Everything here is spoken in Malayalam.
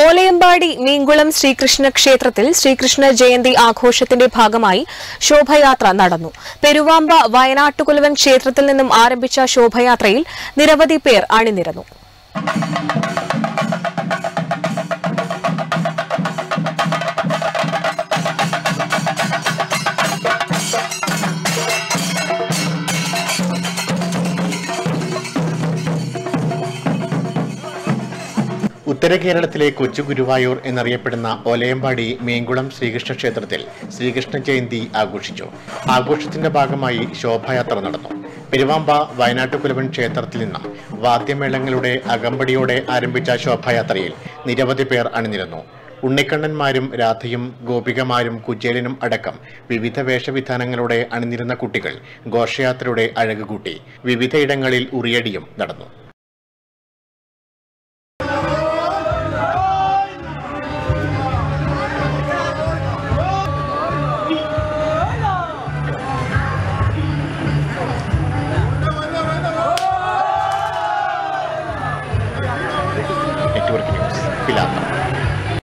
ഓലയമ്പാടി മീങ്കുളം ശ്രീകൃഷ്ണ ക്ഷേത്രത്തിൽ ശ്രീകൃഷ്ണ ജയന്തി ആഘോഷത്തിന്റെ ഭാഗമായി ശോഭയാത്ര നടന്നു പെരുവാമ്പ വയനാട്ടുകുലവൻ ക്ഷേത്രത്തിൽ നിന്നും ആരംഭിച്ച ശോഭയാത്രയിൽ നിരവധി പേർ അണിനിരന്നു ഉത്തര കേരളത്തിലെ കൊച്ചു ഗുരുവായൂർ എന്നറിയപ്പെടുന്ന ഒലയമ്പാടി മേങ്കുളം ശ്രീകൃഷ്ണ ക്ഷേത്രത്തിൽ ശ്രീകൃഷ്ണ ജയന്തി ആഘോഷിച്ചു ആഘോഷത്തിന്റെ ഭാഗമായി ശോഭായാത്ര നടന്നു പെരുവാമ്പ വയനാട്ടുകുലവൻ ക്ഷേത്രത്തിൽ നിന്ന് വാദ്യമേളങ്ങളുടെ അകമ്പടിയോടെ ആരംഭിച്ച ശോഭായാത്രയിൽ നിരവധി പേർ അണിനിരന്നു ഉണ്ണിക്കണ്ണന്മാരും രാധയും ഗോപികമാരും കുചേലനും അടക്കം വിവിധ വേഷവിധാനങ്ങളോടെ അണിനിരുന്ന കുട്ടികൾ ഘോഷയാത്രയുടെ അഴക് കൂട്ടി വിവിധയിടങ്ങളിൽ ഉറിയടിയും നടന്നു നെറ്റ്വർക്ക് ന്യൂസ് പിലാത്തം